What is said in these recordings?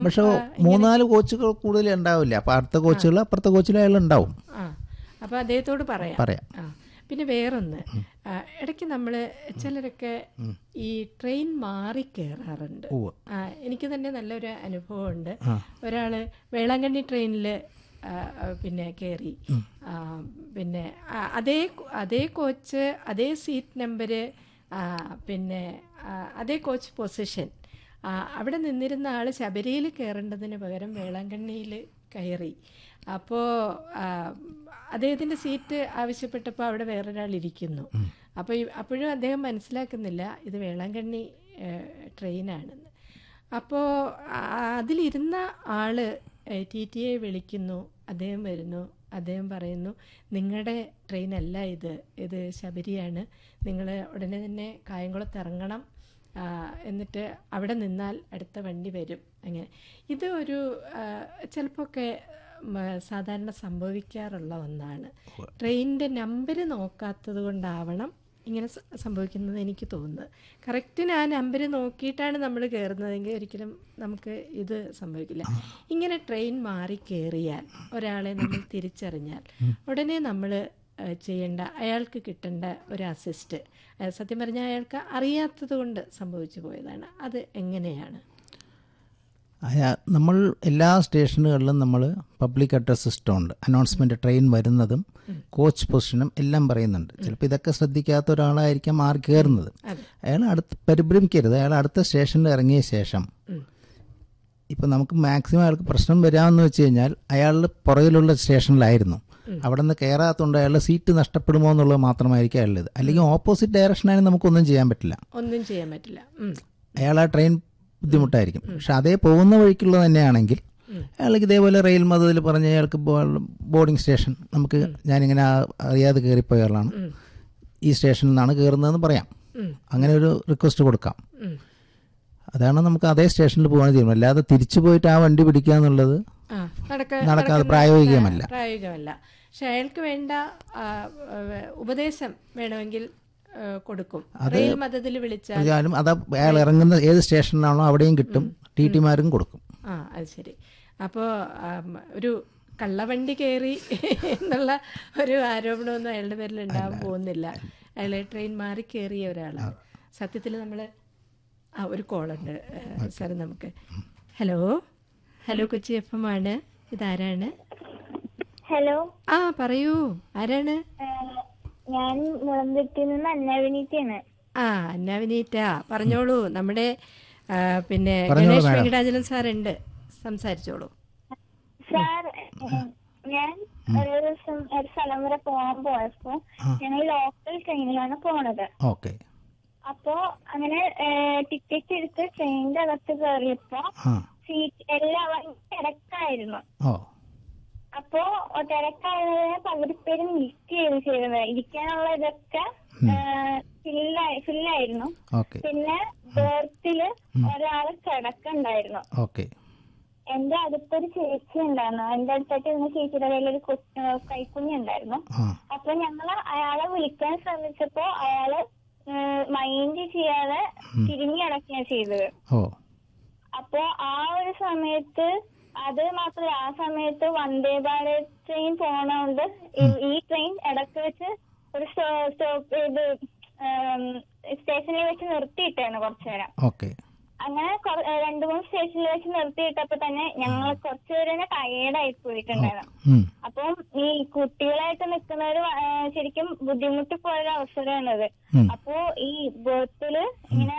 പക്ഷെ മൂന്നാല് കോച്ചുകൾ കൂടുതൽ ഉണ്ടാവില്ല അപ്പൊ അടുത്ത കോച്ചുകൾ അപ്പുറത്തെ കോച്ചിൽ അയാൾ ഉണ്ടാവും ആ അപ്പോൾ അദ്ദേഹത്തോട് പറയാം പറയാം ആ പിന്നെ വേറൊന്ന് ആ, ഇടയ്ക്ക് നമ്മൾ ചിലരൊക്കെ ഈ ട്രെയിൻ മാറി കയറാറുണ്ട് ഉവ്വ്. ആ, എനിക്ക് തന്നെ നല്ലൊരു അനുഭവമുണ്ട് ഒരാൾ വേളാങ്കണ്ണി ട്രെയിനിൽ പിന്നെ കയറി ആ, പിന്നെ ആ, അതേ കോ- അതേ കോച്ച് അതേ സീറ്റ് നമ്പര് പിന്നെ ആ, അതേ കോച്ച് പൊസിഷൻ ആ, അവിടെ നിന്നിരുന്ന ആൾ ശബരിയിൽ കയറേണ്ടതിന് പകരം വേളാങ്കണ്ണിയിൽ കയറി അപ്പോൾ അദ്ദേഹത്തിൻ്റെ സീറ്റ് ആവശ്യപ്പെട്ടപ്പോൾ അവിടെ വേറൊരാൾ ഇരിക്കുന്നു അപ്പോൾ അപ്പോഴും അദ്ദേഹം മനസ്സിലാക്കുന്നില്ല ഇത് വേളാങ്കണ്ണി ഏഹ്, ട്രെയിനാണെന്ന് അപ്പോൾ അതിലിരുന്ന ആള് ടി ടി എ വിളിക്കുന്നു അദ്ദേഹം വരുന്നു അദ്ദേഹം പറയുന്നു നിങ്ങളുടെ ട്രെയിൻ അല്ല ഇത് ഇത് ശബരിയാണ് നിങ്ങൾ ഉടനെ തന്നെ കായംകുളത്ത് ഇറങ്ങണം ആ, എന്നിട്ട് അവിടെ നിന്നാൽ അടുത്ത വണ്ടി വരും അങ്ങനെ ഇത് ഒരു ചിലപ്പോഴൊക്കെ സാധാരണ സംഭവിക്കാറുള്ള ഒന്നാണ് ട്രെയിനിൻ്റെ നമ്പർ നോക്കാത്തത് കൊണ്ടാവണം ഇങ്ങനെ സ- സംഭവിക്കുന്നത് എനിക്ക് തോന്നുന്നത് കറക്റ്റിന് ആ നമ്പർ നോക്കിയിട്ടാണ് നമ്മൾ കയറുന്നതെങ്കിൽ ഒരിക്കലും നമുക്ക് ഇത് സംഭവിക്കില്ല ഇങ്ങനെ ട്രെയിൻ മാറി കയറിയാൽ ഒരാളെ നമ്മൾ തിരിച്ചറിഞ്ഞാൽ ഉടനെ നമ്മൾ ചെയ്യേണ്ട അയാൾക്ക് കിട്ടേണ്ട ഒരു അസിസ്റ്റ് അഹ് സത്യം പറഞ്ഞാൽ അയാൾക്ക് അറിയാത്തത് കൊണ്ട് സംഭവിച്ചു പോയതാണ് അത് എങ്ങനെയാണ് അയാ- നമ്മൾ എല്ലാ സ്റ്റേഷനുകളിലും നമ്മൾ പബ്ലിക് അഡ്രസ് സിസ്റ്റം ഉണ്ട് അനൗൺസ്മെന്റ് ട്രെയിൻ വരുന്നതും കോച്ച് പൊസിഷനും എല്ലാം പറയുന്നുണ്ട് ചിലപ്പോൾ ഇതൊക്കെ ശ്രദ്ധിക്കാത്ത ഒരാളായിരിക്കാം മാറി കയറുന്നത് അതെ. അയാൾ അടുത്ത് പരിഭ്രമിക്കരുത് അയാൾ അടുത്ത സ്റ്റേഷനിൽ ഇറങ്ങിയ ശേഷം ഉം. ഇപ്പം നമുക്ക് മാക്സിമം അയാൾക്ക് പ്രശ്നം വരാമെന്ന് വെച്ച് കഴിഞ്ഞാൽ അയാളുടെ പുറകിലുള്ള സ്റ്റേഷനിലായിരുന്നു അവിടെ നിന്ന് കയറാത്തതുകൊണ്ട് അയാളുടെ സീറ്റ് നഷ്ടപ്പെടുമോ എന്നുള്ളത് മാത്രമായിരിക്കും അയാളുടേത് അല്ലെങ്കിൽ ഓപ്പോസിറ്റ് ഡയറക്ഷനാണെങ്കിൽ നമുക്കൊന്നും ചെയ്യാൻ പറ്റില്ല ഒന്നും ചെയ്യാൻ പറ്റില്ല ഉം. അയാൾ ആ ട്രെയിൻ ബുദ്ധിമുട്ടായിരിക്കും പക്ഷെ അതേ പോകുന്ന വഴിക്കുള്ളത് തന്നെയാണെങ്കിൽ അയാൾക്ക് ഇതേപോലെ റെയിൽ മതത്തിൽ പറഞ്ഞ് അയാൾക്ക് ബോർഡിംഗ് സ്റ്റേഷൻ നമുക്ക് ഞാനിങ്ങനെ ആ- അറിയാതെ കയറിപ്പോയ ആളാണ് ഈ സ്റ്റേഷനിൽ നിന്നാണ് കയറുന്നതെന്ന് പറയാം ഉം. അങ്ങനെ ഒരു റിക്വസ്റ്റ് കൊടുക്കാം ഉം. അതാണ് നമുക്ക് അതേ സ്റ്റേഷനിൽ പോകാൻ തീരുമാനം അല്ലാതെ തിരിച്ചു പോയിട്ട് ആ വണ്ടി പിടിക്കുക എന്നുള്ളത് ആ, നടക്ക നടക്കാതെ നടക്കുന്ന- പ്രായോഗികമല്ല. ആ, പ്രായോഗികമല്ല പക്ഷെ അയാൾക്ക് വേണ്ട ആ, ആ, ഉപദേശം വേണമെങ്കിൽ ആ, കൊടുക്കും റെയിൽ മതത്തിൽ വിളിച്ചാൽ പറഞ്ഞാലും അത് അയാൾ ഇറങ്ങുന്ന ഏത് സ്റ്റേഷനിലാണോ അവിടെയും കിട്ടും ടി ടിമാരും കൊടുക്കും ആ അത് ശരി അപ്പോൾ ഒരു കള്ളവണ്ടി കയറി എന്നുള്ള ഒരു ആരോപണമൊന്നും അയാളുടെ പേരിൽ ഉണ്ടാകാൻ പോകുന്നില്ല അയാൾ ട്രെയിൻ മാറി കയറിയ ഒരാളാണ് സത്യത്തിൽ നമ്മൾ ആ ഒരു കോളുണ്ട് സാർ നമുക്ക് hello hello Kochi F M ആണ് ഇതാരാണ് ഹലോ ആ പറയൂ ആരാണ് ഏഹ് ഞാൻ മുളന്തുരുത്തിൽ നിന്ന് അന്നവിനീറ്റാണ് ആ അന്നാവിനീറ്റ പറഞ്ഞോളൂ നമ്മുടെ ആ, പിന്നെ പറഞ്ഞോളൂ, ഗണേഷ് madam. വെങ്കടാചലം സാറുണ്ട് സംസാരിച്ചോളൂ സാർ ഏഹ് ഞാൻ ഒരു ദിവസം ഒരു സ്ഥലം വരെ പോകാൻ പോയപ്പോ ഞങ്ങൾ ലോക്കൽ ട്രെയിനിലാണ് പോണത് ഓക്കെ അപ്പോ അങ്ങനെ ടിക്കറ്റ് എടുത്ത് ട്രെയിനിന്റെ അകത്ത് കയറിയപ്പോ ആ സീറ്റ് എല്ലാവരും തിരക്കായിരുന്നു ഓ അപ്പോ തിരക്കായതിനെ പകുതി പേര് മിസ് ചെയ്ത് ചെയ്തത് ഇരിക്കാനുള്ള ഇതൊക്കെ ഫില്ലായി ഫില്ലായിരുന്നു ഓക്കെ പിന്നെ ബേർത്തില് ഒരാള് കിടക്കുണ്ടായിരുന്നു ഓക്കെ എന്റെ അടുത്തൊരു ചേച്ചി ഉണ്ടായിരുന്നു എന്റെ അടുത്തായിട്ട് ഇരുന്ന ചേച്ചിയുടെ കയ്യിൽ ഒരു കൈക്കുഞ്ഞി ഉണ്ടായിരുന്നു ആ അപ്പൊ ഞങ്ങള് അയാളെ വിളിക്കാൻ ശ്രമിച്ചപ്പോ അയാള് മൈൻഡ് ചെയ്യാതെ തിരിഞ്ഞടക്കുകയാണ് ചെയ്തത് ഓ അപ്പോ ആ ഒരു സമയത്ത് അത് മാത്രമല്ല ആ സമയത്ത് വന്ദേ ഭാരത് ട്രെയിൻ പോണോണ്ട് ഈ- ഈ ട്രെയിൻ ഇടക്ക് വെച്ച് ഒരു സ്റ്റോപ്പ് ഇത് സ്റ്റേഷനിൽ വെച്ച് നിർത്തിയിട്ടാണ് കുറച്ചു നേരം ഓക്കെ അങ്ങനെ കൊറ- ഏഹ് രണ്ടു മൂന്ന് സ്റ്റേഷനിൽ വെച്ച് നിർത്തിയിട്ടപ്പോ തന്നെ ഞങ്ങൾ കുറച്ചു പേര് ടയേർഡായി പോയിട്ടുണ്ടായിരുന്നു ഉം. അപ്പം ഈ കുട്ടികളായിട്ട് നിൽക്കുന്നവര് വ- ഏഹ് ശരിക്കും ബുദ്ധിമുട്ടി പോയൊരു അവസരമാണത് ഉം. അപ്പോ ഈ ബർത്തില് ഇങ്ങനെ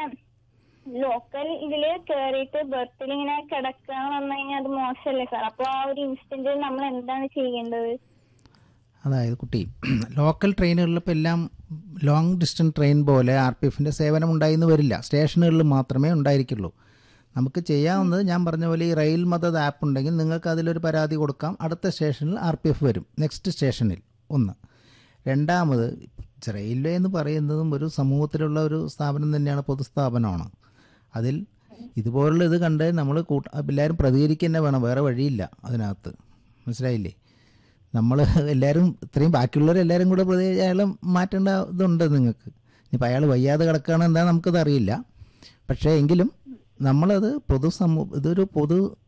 ലോക്കൽ ഇതില് കേറിയിട്ട് ബർത്തിൽ ഇങ്ങനെ കിടക്കാന്ന് പറഞ്ഞു കഴിഞ്ഞാൽ അത് മോശമല്ലേ സാർ അപ്പൊ ആ ഒരു ഇൻസ്റ്റന്റിൽ നമ്മൾ എന്താണ് ചെയ്യേണ്ടത് അതായത് കുട്ടി ലോക്കൽ ട്രെയിനുകളിൽ ഇപ്പോൾ എല്ലാം ലോങ് ഡിസ്റ്റൻസ് ട്രെയിൻ പോലെ ആർ പി എഫിൻ്റെ സേവനം ഉണ്ടായിന്ന് വരില്ല സ്റ്റേഷനുകളിൽ മാത്രമേ ഉണ്ടായിരിക്കുള്ളൂ നമുക്ക് ചെയ്യാവുന്നത് ഞാൻ പറഞ്ഞ പോലെ ഈ റെയിൽ മദത് ആപ്പ് ഉണ്ടെങ്കിൽ നിങ്ങൾക്ക് അതിലൊരു പരാതി കൊടുക്കാം അടുത്ത സ്റ്റേഷനിൽ ആർ പി എഫ് വരും നെക്സ്റ്റ് സ്റ്റേഷനിൽ ഒന്ന് രണ്ടാമത് റെയിൽവേ എന്ന് പറയുന്നതും ഒരു സമൂഹത്തിലുള്ള ഒരു സ്ഥാപനം തന്നെയാണ് പൊതുസ്ഥാപനമാണ് അതിൽ ഇതുപോലുള്ള ഇത് കണ്ട് നമ്മൾ കൂട്ട എല്ലാവരും പ്രതികരിക്കുക തന്നെ വേണം വേറെ വഴിയില്ല അതിനകത്ത് മനസ്സിലായില്ലേ നമ്മൾ എല്ലാവരും ഇത്രയും ബാക്കിയുള്ളവരെല്ലാവരും കൂടെ പ്രതി അയാളെ മാറ്റേണ്ട ഇതുണ്ട് നിങ്ങൾക്ക് ഇനിയിപ്പോൾ അയാൾ വയ്യാതെ കിടക്കുകയാണ് എന്താ നമുക്കത് അറിയില്ല പക്ഷേ എങ്കിലും നമ്മളത് പൊതു സമൂഹ ഇതൊരു പൊതു